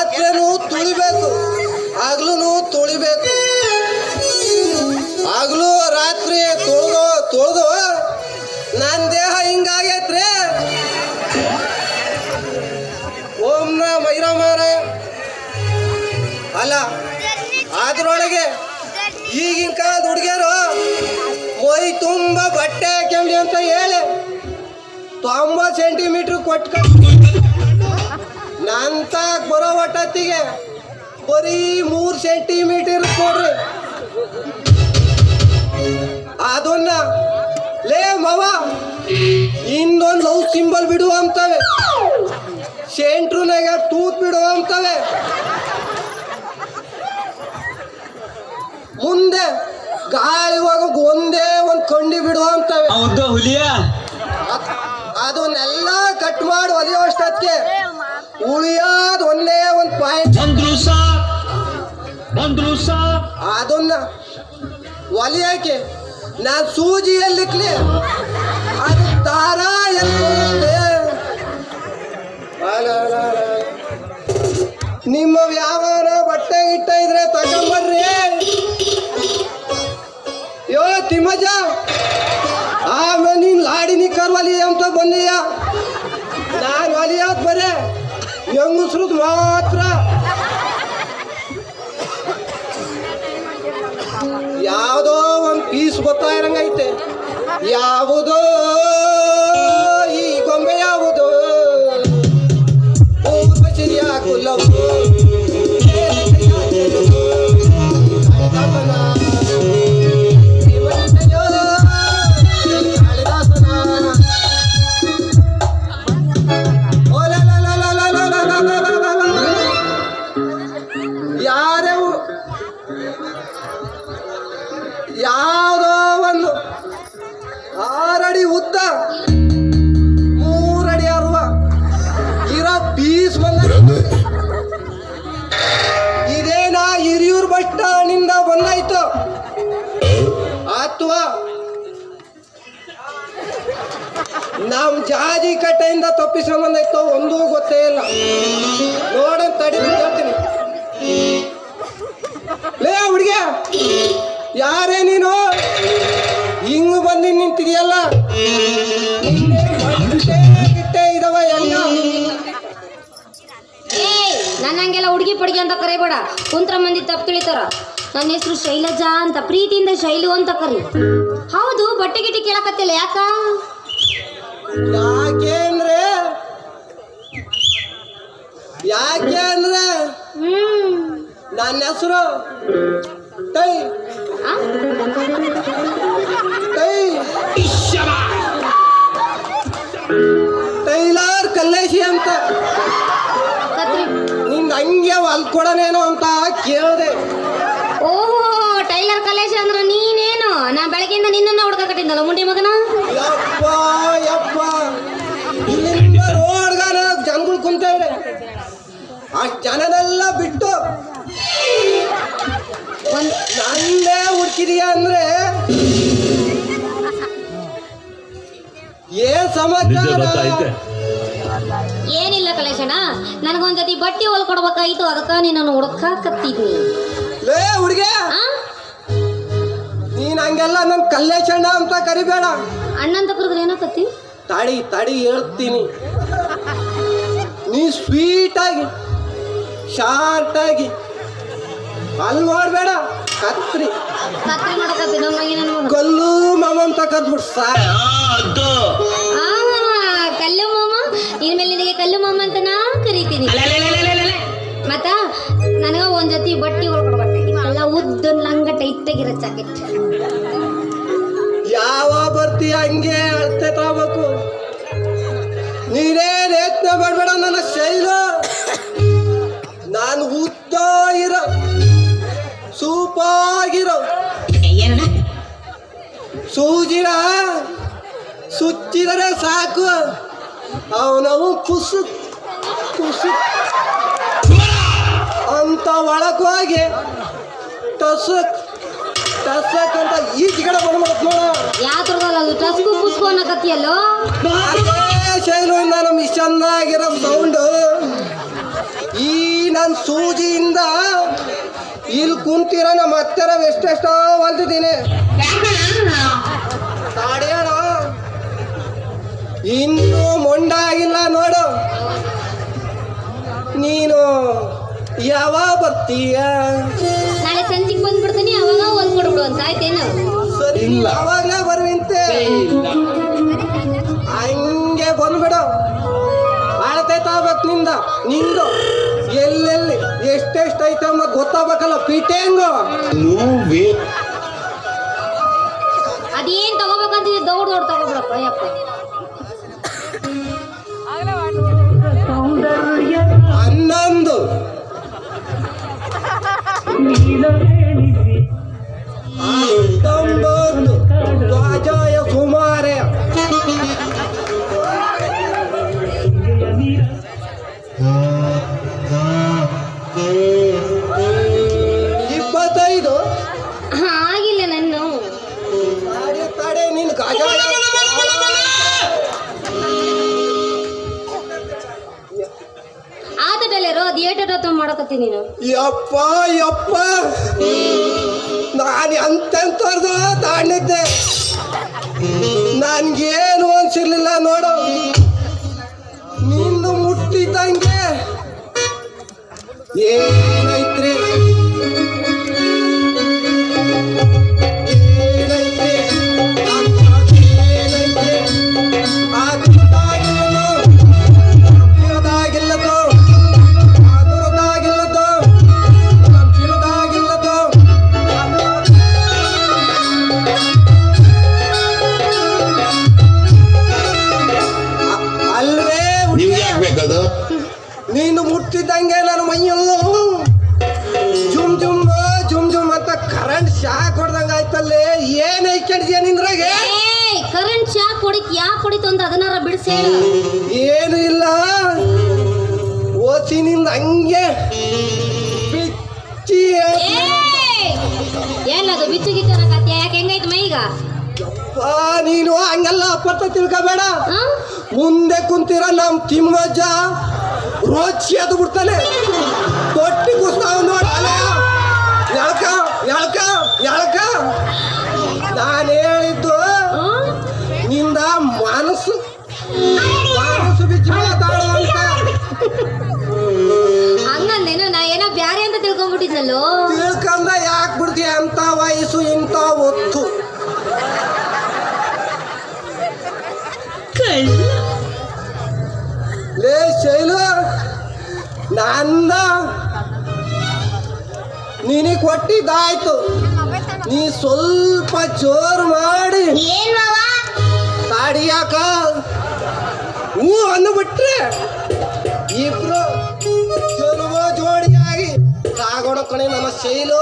ರಾತ್ರಿನೂ ತುಳಿಬೇಕು ಆಗ್ಲೂ ತುಳಿಬೇಕು ಆಗ್ಲೂ ರಾತ್ರಿ ತೊಳೆದು ತೊಳೆದು ನನ್ನ ದೇಹ ಹಿಂಗಾಗೈತ್ರಿ ಓಂ ನ ಮೈರಾಮಾರ ಅಲ್ಲ ಅದ್ರೊಳಗೆ ಈಗಿನ ಕಾಲದ ಹುಡುಗಿಯರು ಮೈ ತುಂಬ ಬಟ್ಟೆ ಹಾಕ್ಯಂಡಿ ಅಂತ ಹೇಳಿ ತೊಂಬತ್ತು ಸೆಂಟಿಮೀಟ್ರ್ ಕೊಟ್ಟು ನಂತ ಬರೋ ಒಟ್ಟತ್ತಿಗೆ ಬರೀ ಮೂರು ಸೆಂಟಿಮೀಟರ್ ಕೊಡ್ರಿ ಅದನ್ನ ಲೇ ಮವ ಇನ್ನೊಂದು ಲವ್ ಸಿಂಬಲ್ ಬಿಡು ಅಂತವೆ ಸೆಂಟ್ರುನಾಗ ತೂತ್ ಬಿಡು ಅಂತವೆ ಮುಂದೆ ಗಾಳಿ ಹೋಗಕ್ ಒಂದೇ ಒಂದು ಕಂಡಿ ಬಿಡು ಅಂತವೆ ಉದ್ದ ಹುಲಿಯ ಅದ್- ಅದನ್ನೆಲ್ಲ ಕಟ್ ಮಾಡಿ ಒದೆಯೋಷ್ಟಕ್ಕೆ ಉಳಿಯೋದ್ ಒಂದೇ ಒಂದು ಪಾಯಿಂಟ್ ಬಂದ್ರು ಸಾ ಬಂದ್ರು ಸಾ ಅದನ್ನ ಒಲಿಯಾಕೆ ನಾನು ಸೂಜಿಯಲ್ಲಿಕ್ಲಿ ಅದು ದಾರ ಎಲ್ಲಿ ನಿಮ್ಮ ವ್ಯಾಪಾರ ಬಟ್ಟೆ ಗಿಟ್ಟ ಇದ್ರೆ ತಗೊಂಬರ್ರಿ ಯೋ ತಿಮ್ಮಜ್ಜ ಆಮೇಲೆ ನೀನ್ ಲಾಡಿನಿ ಕರ್ವಲಿ ಅಂತ ಬಂದೀಯ ನಾನು ಒಲಿಯೋದ್ ಬರೇ ಹೆಂಗಸ್ರದ್ ಮಾತ್ರ ಯಾವುದೋ ಒಂದು ಪೀಸ್ ಗೊತ್ತಾ ಇರಂಗೈತೆ ಯಾವುದೋ ಈ ಗೊಂಬೆ ಯಾವುದು ಊರ್ವಶಿಯ ಕುಲವು ಯಾರೇ ಯಾವುದೋ ಒಂದು ಆರಡಿ ಉದ್ದ ಮೂರಡಿ ಅರುವ ಇರೋ ಪೀಸ್ ಬಂದ ಇದೇನಾ ಹಿರಿಯೂರ್ ಬಸ್ ಸ್ಟಾಂಡಿಂದ ಬಂದಾಯ್ತು ಅಥವಾ ನಮ್ ಜಾಜಿ ಕಟ್ಟೆಯಿಂದ ತಪ್ಪಿಸ್ಕೊಂಬಂದಾಯ್ತು ಒಂದೂ ಗೊತ್ತೇ ಇಲ್ಲ ನೋಡೋಣ ತಡಿ ಹೇಳ್ತೀನಿ ಲೇ ಹುಡುಗ ಯಾರೇ ನೀನು ಹಿಂಗ್ ಬಂದು ನಿಂತಿದೆಯಲ್ಲ ಗಿಟ್ಟೆ ಇದಾವ ಎಲ್ಲ ಏಯ್ ನನ್ನ ಹಂಗೆಲ್ಲ ಹುಡುಗಿ ಪಡುಗಿ ಅಂತ ಕರಿಬೇಡ ಕುಂತ್ರ ಮಂದಿ ತಪ್ಪು ತಿಳಿತಾರ ನನ್ನ ಹೆಸರು ಶೈಲಜಾ ಅಂತ ಪ್ರೀತಿಯಿಂದ ಶೈಲು ಅಂತ ಕರಿ ಹೌದು ಬಟ್ಟೆ ಗಿಟ್ಟಿ ಕೇಳಕತ್ತಿಲ್ಲ ಯಾಕ ಯಾಕೆ ಅಂದ್ರೆ ಯಾಕೆ ಅಂದ್ರೆ ಹ್ಮ್ ನನ್ನ ಹೆಸರು ಟೈ ಆ? ಟೈ ಟೈಲರ್ ಕಲ್ಲೇಶಿ ಅಂತ ಕತ್ರಿ ನಿಂದ ಹಂಗೆ ಹೊಲ್ಕೊಡನೇನೋ ಅಂತ ಕೇಳಿದೆ ಓಹೋ ಟೈಲರ್ ಕಲೇಶ್ ಅಂದ್ರ ನೀನೇನು ನಾ ಬೆಳಗ್ಗೆಯಿಂದ ನಿನ್ನನ್ನ ಹುಡ್ಕಕಟ್ಟಿದ್ದಲ್ಲ ಮುಂಡಿ ಮಗನ ಯಪ್ಪ ಯಪ್ಪ ಇಲ್ಲಿಂದ ರೋಡ್ಗಾನ ಜನಗಳು ಕುಂತವ್ರೆ ಅಷ್ಟು ಜನನೆಲ್ಲ ಬಿಟ್ಟು ಒಂದ್ ನಂದೇ ಹುಡುಕಿದೀಯ ಅಂದ್ರೆ ಏನ್ ನಿಜ ಸಮಾಚಾರ ಗೊತ್ತಾಯ್ತೆ ಏನಿಲ್ಲ ಕಲೇಶಣ್ಣ ನನಗೊಂದ್ ಜೊತೆ ಬಟ್ಟೆ ಹೊಲ್ ಕೊಡ್ಬೇಕಾಯ್ತು ಅದಕ್ಕ ನಿನ್ನನ್ನು ಹುಡ್ಕಾಕತ್ತಿದ್ನಿ ಲೇ ಹುಡುಗ ಆ ನೀನ್ ಹಂಗೆಲ್ಲ ನನ್ ಕಲ್ಲೇಶಣ್ಣ ಅಂತ ಕರಿಬೇಡ ಅಣ್ಣಂತ ಕರೆದ್ರೆ ಏನಾಕತ್ತಿ ತಡಿ ತಡಿ ಹೇಳ್ತೀನಿ ನೀ ಸ್ವೀಟ್ ಆಗಿ ಶಾರ್ಟ್ ಆಗಿ ಅಲ್ಲಿ ನೋಡ್ಬೇಡ ಕತ್ರಿ ಕತ್ರಿ ಮಾಡಕತ್ತಿ ನಮ್ಮ ಏನೇನು ಮಾಡು ಕಲ್ಲು ಮಾಮ ಅಂತ ಕರ್ದ್ಬಿಟ್ಟು ಸಾರ್ ಅದು ಆ ಕಲ್ಲು ಮಾಮ ಇನ್ಮೇಲೆ ನಿನಗೆ ಕಲ್ಲು ಮಾಮ ಅಂತ ನಾ ಕರಿತೀನಿ ಮತ್ತ ನನಗ ಒಂದ್ ಜೊತೆ ಬಟ್ಟೆ ಹೊಲ್ಕೊಡ್ಬೇಕಾಗಿತ್ತಲ್ಲ ಉದ್ದ ಲಂಗ ಟೈಟ್ ಆಗಿರೋ ಜಾಕೆಟ್ ಯಾವ ಬರ್ತಿ ಹಂಗೆ ಅಳ್ತೆ ತಗೋಬೇಕು ನೀನೇನ್ ಯತ್ನ ಮಾಡಬೇಡ ನನ್ನ ಶೈಲು ನಾನು ಉದ್ದ ಇರೋ ಸೂಪಾಗಿರೋ ಸೂಜಿನ ಸುಚ್ಚಿದರೆ ಸಾಕು ಅವನವು ಕುಸು ಕುಸು ಅಂತ ಒಳಕ್ ಹೋಗಿ ಟಸಕ್ ಟಸಕ್ ಅಂತ ಈಚೆಗಡೆ ಬಂದ್ಬಿಡತ್ ನೋಡ ಯಾತ್ರದಲ್ಲ ಅದು ಟಸ್ಕು ಪುಸ್ಕು ಅನ್ನಕತ್ತಿಯಲ್ಲೋ ಅದೇ ಶೈಲಿಂದ ನಮ್ ಇಷ್ಟ ಚೆನ್ನಾಗಿರೋ ಸೌಂಡು ಈ ನನ್ ಸೂಜಿಯಿಂದ ಇಲ್ಲಿ ಕುಂತಿರೋ ನಮ್ಮ ಹತ್ತಿರ ಎಷ್ಟೆಷ್ಟೋ ಹೊಲ್ದಿದ್ದೀನಿ ತಾಡ್ಯಾಣ ಇನ್ನೂ ಮೊಂಡ ಆಗಿಲ್ಲ ನೋಡು ನೀನು ಯಾವಾಗ ಬರ್ತೀಯ ನಾಳೆ ಸಂಜೆಗೆ ಬಂದ್ಬಿಡ್ತೀನಿ ಅವಾಗ ಒಂದ್ ಕೊಡ್ಬಿಡು ಅಂತ ಆಯ್ತೇನು ಸರಿ ಯಾವಾಗಲೇ ಬರುವಂತೆ ಹಂಗೆ ಬಂದ್ಬಿಡು ಅಳತೆ ತಗೋಬೇಕು ನಿಂದ ನಿಂದು ಎಲ್ಲೆಲ್ಲಿ ಎಷ್ಟೆಷ್ಟು ಐತೆ ಅನ್ನೋದು ಗೊತ್ತಾಗಬೇಕಲ್ಲ ಪೀಟೆಂಗು ಅದೇನ್ ತಗೋಬೇಕಂತ ದೌಡ್ ದೌಡ್ ತಗೋಬಿಡಪ್ಪ ಯಪ್ಪ ಹನ್ನೊಂದು ಹತ್ತೊಂಬತ್ತು ಧ್ವಜಾಯ ಸುಮಾರೆ ಇಪ್ಪತ್ತೈದು ಹಾ, ಆಗಿಲ್ಲ ನನ್ನ ತಡೆ ತಡೆ ನಿನ್ ಗಜಾಯ ಆತಟಲ್ಲಿರೋ ಅದ್ ಏಟೋ ಮಾಡಕತ್ತಿ ನೀನು ಯಪ್ಪ ಯಪ್ಪ ನಾನು ಎಂತೆಂಥದ್ದು ತಾಂಡಿದ್ದೆ ನನ್ಗೇನು ಅನ್ಸಿರ್ಲಿಲ್ಲ ನೋಡು ನಿಂದು ಮುಟ್ಟಿದಂಗೆ ಏನೈತ್ರಿ ಏನೈತ್ರಿ ಏನೈತ್ರಿ ಅದಾಗಿಲ್ಲದು ಅದಾಗಿಲ್ಲದು ಅದರದಾಗಿಲ್ಲದು ನಮ್ಚಿರದಾಗಿಲ್ಲದು ಅಲ್ವೇ ನಿಮ್ಗೆ ಯಾಕೆ ಬೇಕದು ನೀನು ಮುಟ್ಟಿದಂಗೆ ನನ್ನ ಮೈಯಲ್ಲೂ ಜುಮ್ ಜುಮ್ ಜುಮ್ ಜುಮ್ ಅಂತ ಕರೆಂಟ್ ಶಾಕ್ ಹೊಡ್ದಂಗ ಆಯ್ತಲ್ಲೇ ಏನ್ ಐಕಡಿದ್ಯಾ ನಿಂದ್ರಾಗೆ ಏಯ್ ಕರೆಂಟ್ ಶಾಕ್ ಹೊಡಿತ್ ಯಾಕೆ ಹೊಡಿತು ಅಂತ ಅದನ್ನಾರ ಬಿಡಿಸಿ ಹೇಳು ಏನು ಇಲ್ಲ ಓಸಿನಿಂದ ಹಂಗೆ ಬಿಚ್ಚಿ ಏಯ್ ಏನದು ಬಿಚ್ಚು ಗಿಚ್ಚು ಅನ್ನಕತ್ಯ ಯಾಕೆ ಹೆಂಗೈತ್ ಮೈಗ ಆ, ನೀನು ಹಂಗೆಲ್ಲ ಅಪ್ಪರ್ತ ತಿಳ್ಕೊಬೇಡ ಹಾ ಮುಂದೆ ಕುಂತಿರೋ ನಮ್ ತಿಮ್ಮಜ್ಜ ರೋಜ್ ಎದ್ದು ಬಿಡ್ತಾನೆ ತೊಟ್ಟಿ ಕುಸ್ತಾವ್ ನೋಡ ಎಳ್ಕ ಎಳ್ಕ ಎಳ್ಕ ನಾನು ಹೇಳಿದ್ದು ಹಾ? ನಿಂದ ಮನಸ್ಸು ಮನಸ್ಸು ಬಿಚ್ಚಿ ಮಾತಾಡು ಅಂತ ಹಂಗಂದೇನು ನಾ ಏನೋ ಬ್ಯಾರೆ ಅಂತ ತಿಳ್ಕೊಂಡ್ಬಿಟ್ಟಿದ್ನಲ್ಲೋ ತಿಳ್ಕಂದ ಯಾಕೆ ಬಿಡ್ತೀಯ ಅಂತ ವಯಸ್ಸು ಇಂಥ ಒತ್ತು ಲೇ ಶೈಲು ನಂದ ನಿನಗೆ ಕೊಟ್ಟಿದ್ದಾಯ್ತು ನೀ ಸ್ವಲ್ಪ ಜೋರು ಮಾಡಿ ಏನ್ ಮಾವ ತಾಡಿಯಾಕ ಹ್ಞೂ ಅಂದ್ಬಿಟ್ರೆ ಇಬ್ರು ಜನುಮ ಜೋಡಿಯಾಗಿ ಸಾಗೋಣ ಕಣೆ ನಮ್ಮ ಶೈಲು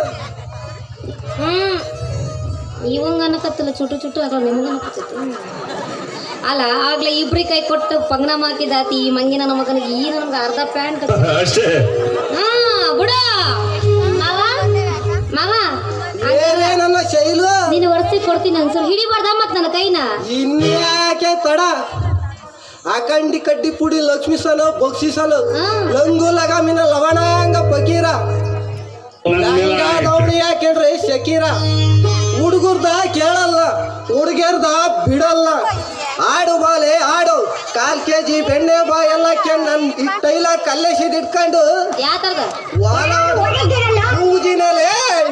ಹ್ಮ್ ಇವಂಗ ಅನ್ನಕತ್ತಲ್ಲ ಚುಟು ಚುಟು ಅದ ನಿಮ್ಗೆ ಅನ್ನಕತ್ತೈತಿ ಅಲ್ಲ ಆಗ್ಲೇ ಇಬ್ರಿ ಕೈ ಕೊಟ್ಟು ಪಂಗ್ನಮ್ ಹಾಕಿದಾತಿ ಈ ಮಂಗಿನ ನಮ್ಮ ಮಗನಿಗೆ ಈ ನಮ್ಗೆ ಅರ್ಧ ಪ್ಯಾಂಟ್ ಅಷ್ಟೇ ಹಾ ಬಿಡ ಮಾವ ಮಾವ ಏನೇ ನನ್ನ ಶೈಲು ನೀನು ವರ್ಷಕ್ಕೆ ಕೊಡ್ತೀನಿ ಅನ್ಸರ್ ಹಿಡಿಬಾರ್ದ ಮತ್ ನನ್ನ ಕೈನ ಇನ್ಯಾಕೆ ತಡ ಅಕಂಡಿ ಕಡ್ಡಿ ಪುಡಿ ಲಕ್ಷ್ಮಿಸಲು ಬೊಕ್ಸಿಸಲು ಹ್ಮ್. ಲಂಗು ಲಗಾಮಿನ ಲವಣಾಂಗ ಪಕೀರ ಲಂಗ ಗೌಳಿ ಹಾಕಿಡ್ರಿ ಶಕೀರ ಹುಡುಗರ್ದ ಕೇಳಲ್ಲ ಹುಡುಗಿಯರ್ದ ಬಿಡಲ್ಲ ಆಡು ಬಾಲೆ ಆಡು ಕಾಲ್ ಕೆ ಜಿ ಬೆಣ್ಣೆ ಬಾ ಎಲ್ಲ ನನ್ ಟೈಲ ಕಲ್ಲೇಸಿದ್ ಇಟ್ಕೊಂಡು ಯಾವ ತರದ ವಾಲ ಪೂಜಿನಲೇ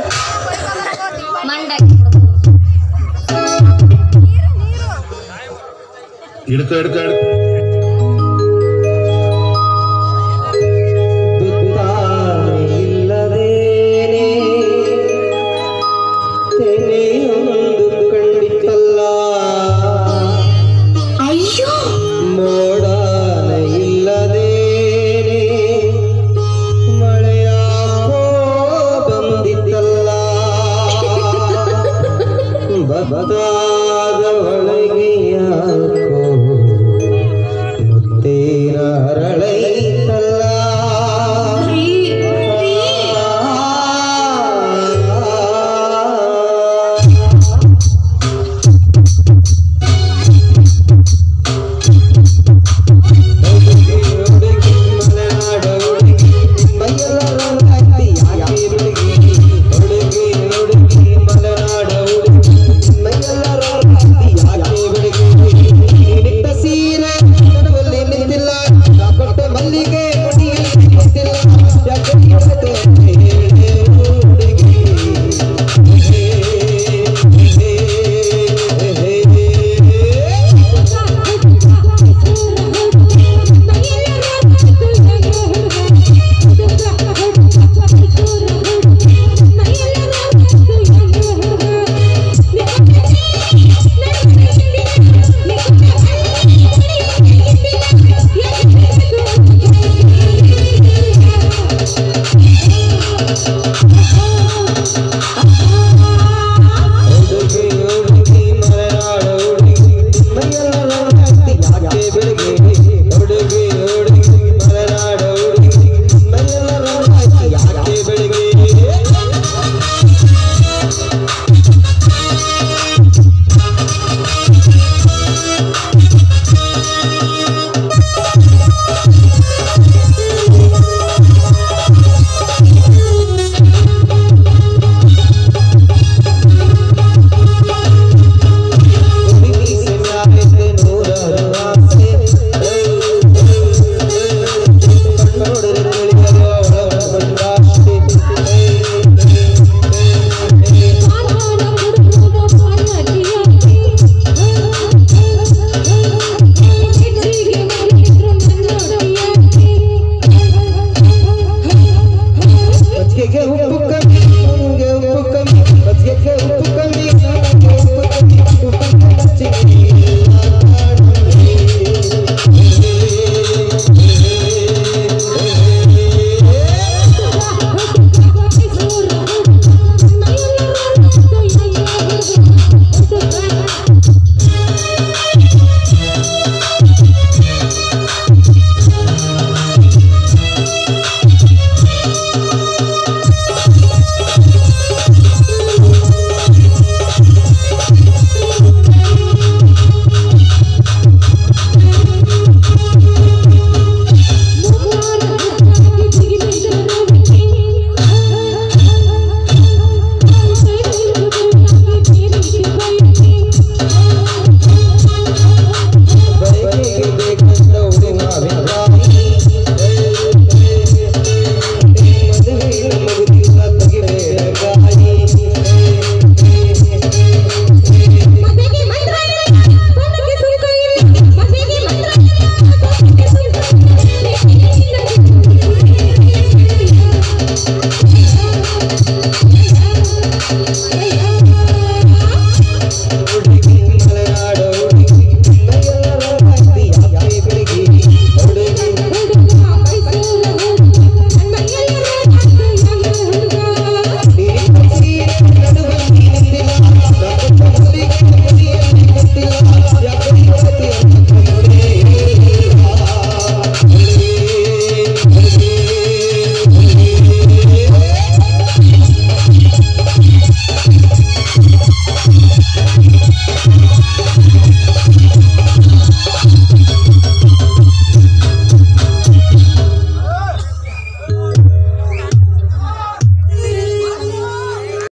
ಮಂಡ ಹಿಡ್ಕೊ ಹಿಡ್ಕೊ ಹಿಡ್ಕೊ